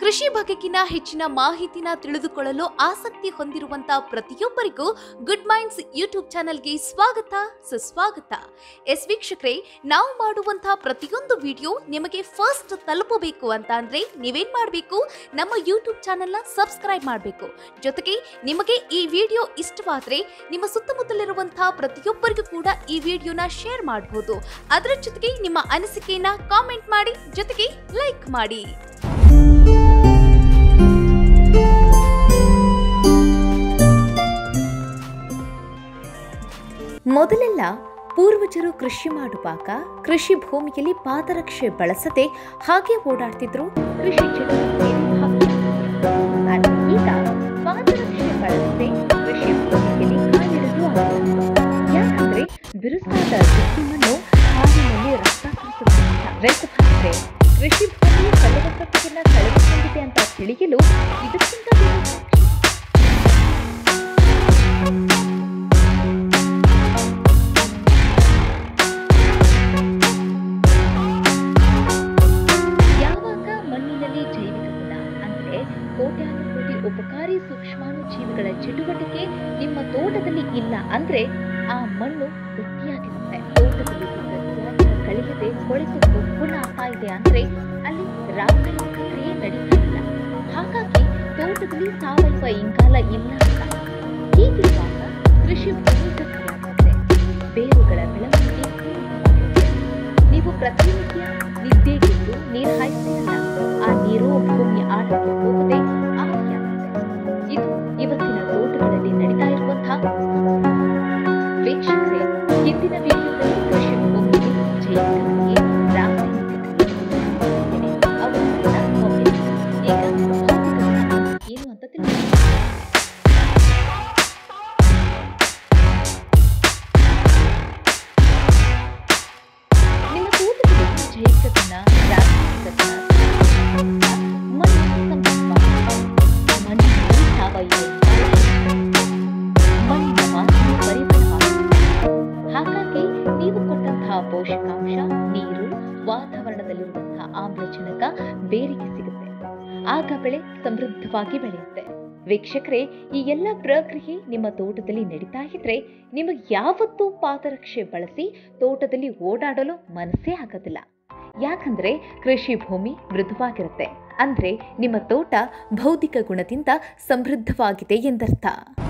ಕೃಷಿ ಬಗೆಗಿನ ಹೆಚ್ಚಿನ ಮಾಹಿತಿನ ತಿಳಿದುಕೊಳ್ಳಲು ಆಸಕ್ತಿ ಹೊಂದಿರುವಂತಹ ಪ್ರತಿಯೊಬ್ಬರಿಗೂ ಗುಡ್ ಮೈಂಡ್ಸ್ ಯೂಟ್ಯೂಬ್ ಚಾನೆಲ್ಗೆ ಸ್ವಾಗತ ಸುಸ್ವಾಗತ ಎಸ್ ವೀಕ್ಷಕರೇ ನಾವು ಮಾಡುವಂತಹ ಪ್ರತಿಯೊಂದು ವಿಡಿಯೋ ನಿಮಗೆ ಫಸ್ಟ್ ತಲುಪಬೇಕು ಅಂತ ಅಂದ್ರೆ ನೀವೇನ್ ಮಾಡಬೇಕು ನಮ್ಮ ಯೂಟ್ಯೂಬ್ ಚಾನೆಲ್ನ ಸಬ್ಸ್ಕ್ರೈಬ್ ಮಾಡಬೇಕು ಜೊತೆಗೆ ನಿಮಗೆ ಈ ವಿಡಿಯೋ ಇಷ್ಟವಾದ್ರೆ ನಿಮ್ಮ ಸುತ್ತಮುತ್ತಲಿರುವಂತಹ ಪ್ರತಿಯೊಬ್ಬರಿಗೂ ಕೂಡ ಈ ವಿಡಿಯೋನ ಶೇರ್ ಮಾಡಬಹುದು ಅದರ ಜೊತೆಗೆ ನಿಮ್ಮ ಅನಿಸಿಕೆಯನ್ನ ಕಾಮೆಂಟ್ ಮಾಡಿ ಜೊತೆಗೆ ಲೈಕ್ ಮಾಡಿ ಮೊದಲೆಲ್ಲ ಪೂರ್ವಜರು ಕೃಷಿ ಮಾಡುವಾಗ ಕೃಷಿ ಭೂಮಿಯಲ್ಲಿ ಪಾದರಕ್ಷೆ ಬಳಸದೆ ಹಾಗೆ ಓಡಾಡ್ತಿದ್ರು ಕೃಷಿ ಚಟುವಟಿಕೆಯಲ್ಲಿ ಭಾಗಿಯಾಗ್ತಿದ್ರು. ಆದ್ರೆ ಈಗ ಪಾದರಕ್ಷೆ ಬಳಸದೆ ಕೃಷಿ ಭೂಮಿಯಲ್ಲಿ ಕಾಲಿಡಲು ಆಗುತ್ತಿಲ್ಲ. ಯಾಕಂದ್ರೆ ಬಿರುಸಾದ ಜಿಟ್ಟಿಮಣ್ಣು ಹಾಲಿನಲ್ಲಿ ರಕ್ತ ಸುರಿಸುತ್ತಿಲ್ಲ. ರೈತ ಬಾಂಧವರೇ, ಕೃಷಿ ಭೂಮಿಯ ಫಲವತ್ತತೆಯನ್ನ ಕಳೆದುಕೊಂಡಿದೆ ಅಂತ ತಿಳಿಯಲು ಇದಕ್ಕಿಂತ ಬೇರೆ ಸಾಕ್ಷಿ ಯಾವಾಗ ಮಣ್ಣಿನಲ್ಲಿ ಜೈವಿಕ ಗುಣ ಅಂದ್ರೆ ಕೋಟ್ಯಾನುಕೋಟಿ ಉಪಕಾರಿ ಸೂಕ್ಷ್ಮಾಣು ಜೀವಿಗಳ ಚಟುವಟಿಕೆ ನಿಮ್ಮ ತೋಟದಲ್ಲಿ ಇಲ್ಲ ಅಂದ್ರೆ ಆ ಮಣ್ಣು ಗಟ್ಟಿಯಾಗಿರುತ್ತೆ ತೋಟದಲ್ಲಿ ಸಸ್ಯಾಹಾರ ಕಳೆಯದೆ ಕೊಳೆತು ಗುಣ ಇದೆ ಅಂದ್ರೆ ಅಲ್ಲಿ ರಾಸಾಯನಿಕ ಕ್ರಿಯೆ ನಡೀತಿಲ್ಲ ಹಾಗಾಗಿ ತೋಟದಲ್ಲಿ ಸಾವಯವ ಇಂಗಾಲ ಇಲ್ಲ ಅಂತ ಹೀಗಿರುವಾಗ ಕೃಷಿ ಭೂಮಿ ಗಟ್ಟಿಯಾಗುತ್ತೆ ಬೇರುಗಳ ಬೆಳವಣಿಗೆ ಕುಂಠಿತವಾಗುತ್ತೆ. ನೀವು ಪ್ರತಿನಿತ್ಯ ನಿದ್ದೆಗೆದ್ದು ನೀರು ಹಾಯಿಸ್ತೀರಲ್ಲ ಆ ನೀರು ಭೂಮಿಯ ಆಳಕ್ಕೆ ಹೋಗದೆ ಆವಿಯಾಗುತ್ತೆ ಇದು ಇವತ್ತಿನ ತೋಟಗಳಲ್ಲಿ ನಡೀತಾ ಇರುವಂತಹ ಸಮಸ್ಯೆ. ವೀಕ್ಷಕರೇ ಹಿಂದಿನ ವಿಡಿಯೋದಲ್ಲಿ ಕೃಷಿ ಭೂಮಿಗೆ ಜೈವಿಕ ಕ್ರಿಯೆ ರಾಸಾಯನಿಕ ಕ್ರಿಯೆ ಅವುಗಳನ್ನ ಒಮ್ಮೆ ಈಗ ಭೌತಿಕ ಗುಣ ಏನು ಅಂತ ತಿಳಿಯೋಣ ನಿಮ್ಮ ತೋಟದಲ್ಲಿ ಜೈವಿಕ ಗುಣ ರಾಸಾಯನಿಕ ಗುಣ ಮಣ್ಣಿನ ಸಂಪರ್ಕ ಮಣ್ಣಿನಲ್ಲಿ ಸಾವಯವ ಇಂಗಾಲ ಮಣ್ಣಿನ ವಾಸನೆ ಪರಿಮಳವಾಗುತ್ತದೆ. ಹಾಗಾಗಿ ನೀವು ಕೊಟ್ಟಂತಹ ಪೋಷಕಾಂಶ ನೀರು ವಾತಾವರಣದಲ್ಲಿರುವಂತಹ ಆಮ್ಲಜನಕ ಬೇರಿಗೆ ಸಿಗುತ್ತೆ ಆಗ ಬೆಳೆ ಸಮೃದ್ಧವಾಗಿ ಬೆಳೆಯುತ್ತೆ ವೀಕ್ಷಕರೇ ಈ ಎಲ್ಲ ಪ್ರಕ್ರಿಯೆ ನಿಮ್ಮ ತೋಟದಲ್ಲಿ ನಡೀತಾ ಇದ್ರೆ ನಿಮಗೆ ಯಾವತ್ತೂ ಪಾದರಕ್ಷೆ ಬಳಸಿ ತೋಟದಲ್ಲಿ ಓಡಾಡಲು ಮನಸ್ಸೇ ಆಗೋದಿಲ್ಲ ಯಾಕಂದ್ರೆ ಕೃಷಿ ಭೂಮಿ ಮೃದುವಾಗಿರುತ್ತೆ ಅಂದ್ರೆ ನಿಮ್ಮ ತೋಟ ಭೌತಿಕ ಗುಣದಿಂದ ಸಮೃದ್ಧವಾಗಿದೆ ಎಂದರ್ಥ